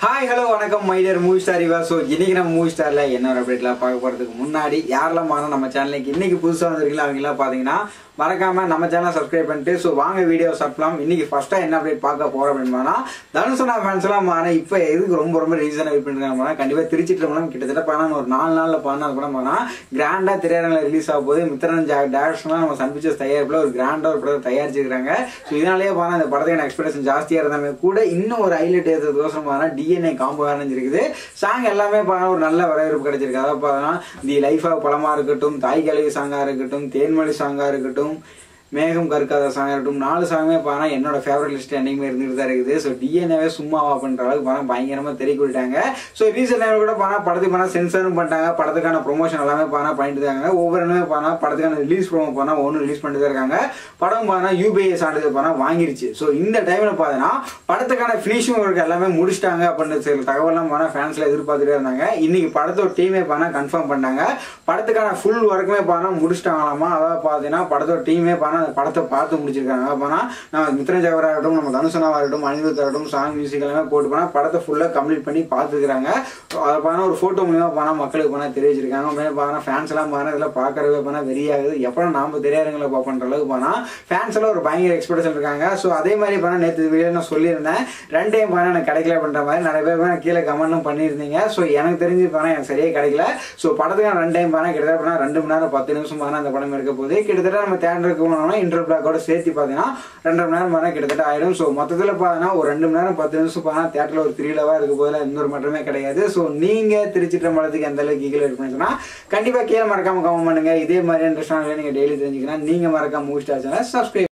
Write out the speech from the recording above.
hi hello வணக்கம் my dear movie star இவா so இன்னைக்கு நம்ம மூவி ஸ்டார்ல என்ன ஒரு அப்டேட்லாம் பார்க்க போறதுக்கு முன்னாடி யாரெல்லாம் மாறும் நம்ம சேனலுக்கு இன்னைக்கு புதுசாக வந்திருக்கீங்களா அவங்களாம் பார்த்தீங்கன்னா மறக்காம நம்ம சேனல் சப்ஸ்கிரைப் பண்ணிட்டு ஸோ வாங்க வீடியோ சாப்பிடலாம் இன்னைக்கு ஃபர்ஸ்டா என்ன அப்டேட் பார்க்க போறோம் அப்படின்னா தனுசனா ஃபேன்ஸ் எல்லாம் மாற இப்போ எதுக்கு ரொம்ப ரொம்ப ரீசனாக வெயிட் பண்ணிருக்காங்க கண்டிப்பா திருச்சிட்டு மூலம் கிட்டத்தட்ட பண்ண ஒரு நாலு நாள்ல பண்ணால் கூட போனா கிராண்டா திரையரங்கில் ரிலீஸ் ஆக போது மித்திரன் டேரக்ஷன்லாம் நம்ம சன் பிக்சர்ஸ் தயாரிப்புல ஒரு கிராண்டா ஒரு படத்தை தயாரிச்சிருக்காங்க ஸோ இதனாலேயே பார்த்தா இந்த படத்துக்கு எக்ஸ்பெக்டேஷன் ஜாஸ்தியா இருந்தாமே கூட இன்னும் ஒரு ஹைலைட் ஏற்றதுக்கோசரம் பார்த்தா டிஎன்ஏ காம்போ இருக்குது சாங் எல்லாமே பார்த்தா ஒரு நல்ல வரவேற்பு கிடைச்சிருக்கு அதாவது பார்த்தா தி லைஃப் ஆஃப் பழமா இருக்கட்டும் தாய் கலவி சாங்கா இருக்கட்டும் தேன்மொழி சாங்கா இருக்கட்டும் மேகம் கற்காத சாங் இருக்கட்டும் நாலு சாங்குமே பார்த்தா என்னோட ஃபேவரட் லிஸ்ட் என்னைக்குமே இருந்துட்டு தான் இருக்குது ஸோ டிஎன்ஏவே சும்மாவா பண்ற அளவுக்கு பார்த்தா பயங்கரமா தெரிய விட்டாங்க ஸோ ரீசெண்ட் டைம் கூட பார்த்தா படத்துக்கு பார்த்தா சென்சரும் பண்ணிட்டாங்க படத்துக்கான ப்ரொமோஷன் எல்லாமே பார்த்தா பண்ணிட்டு தான் இருக்காங்க ஒவ்வொருமே பார்த்தா படத்துக்கான ரிலீஸ் ப்ரோமோ பார்த்தா ஒன்று ரிலீஸ் பண்ணிட்டு தான் இருக்காங்க படம் பார்த்தா யூபிஐ சான்றிதழ் பார்த்தா வாங்கிருச்சு ஸோ இந்த டைம்ல பார்த்தீங்கன்னா படத்துக்கான ஃபினிஷிங் ஒர்க் எல்லாமே முடிச்சிட்டாங்க அப்படின்னு சில தகவலாம் பார்த்தா ஃபேன்ஸ்ல எதிர்பார்த்துட்டே இருந்தாங்க இன்னைக்கு படத்தோட டீமே பார்த்தா கன்ஃபார்ம் பண்ணாங்க படத்துக்கான ஃபுல் ஒர்க்குமே பார்த்தா முடிச்சிட்டாங்களாமா அதாவது பார்த்தீங்கன்னா படத்தோட டீமே பார்த்தா அந்த படத்தை பார்த்து முடிச்சிருக்காங்க அப்போனா நம்ம மித்ரன் ஜவரா இருக்கட்டும் நம்ம தனுஷனாவா இருக்கட்டும் அனிருத் இருக்கட்டும் சாங் மியூசிக் எல்லாமே போட்டு போனா படத்தை ஃபுல்லாக கம்ப்ளீட் பண்ணி பார்த்துக்கிறாங்க அதை பார்த்தா ஒரு ஃபோட்டோ மூலியமா போனா மக்களுக்கு போனா தெரிவிச்சிருக்காங்க உண்மையிலே பார்த்தா ஃபேன்ஸ் எல்லாம் போனா இதெல்லாம் பார்க்கறவே போனா வெறியாகுது எப்போ நாம திரையரங்களை பார்ப்பன்ற அளவுக்கு போனா ஃபேன்ஸ் எல்லாம் ஒரு பயங்கர எக்ஸ்பெக்டேஷன் இருக்காங்க ஸோ அதே மாதிரி போனா நேற்று வீடியோ நான் சொல்லியிருந்தேன் ரெண்டு டைம் போனா எனக்கு கிடைக்கல பண்ற மாதிரி நிறைய பேர் போனா கீழே கமெண்ட்லாம் பண்ணியிருந்தீங்க ஸோ எனக்கு தெரிஞ்சு போனா எனக்கு சரியே கிடைக்கல ஸோ படத்துக்கு ரெண்டு டைம் போனா கிட்டத்தட்ட போனா ரெண்டு மணி நேரம் பத்து நிமிஷம் போனா அந்த படம் இருக்க போது கிட்டத்தட்ட நம்ம தேட்டருக்கு போனோம்னா இன்டர் பிளாக்கோட சேர்த்து பார்த்தீங்கன்னா ரெண்டரை மணி நேரம் போனா கிட்டத்தட்ட ஆயிடும் ஸோ மொத்தத்தில் பார்த்தீங்கன்னா ஒரு ரெண்டு மணி நேரம் பத்து நிமிஷம் போனா தேட்டரில் ஒரு த்ரீலவா இருக்க போதில் எந்த ஒரு மாற்றமே கிடையாது ஸோ நீங்க திருச்சிற்றம்பலத்துக்கு எந்த அளவுக்கு ஈகிள் இருக்குன்னு சொன்னா கண்டிப்பா கீழே மறக்காம கமெண்ட் பண்ணுங்க இதே மாதிரி இன்ட்ரெஸ்டான நீங்க டெய்லி தெரிஞ்சுக்கலாம் நீங்க மறக்காம மூவி ஸ்டார் சேனல் சப்ஸ்கிரைப்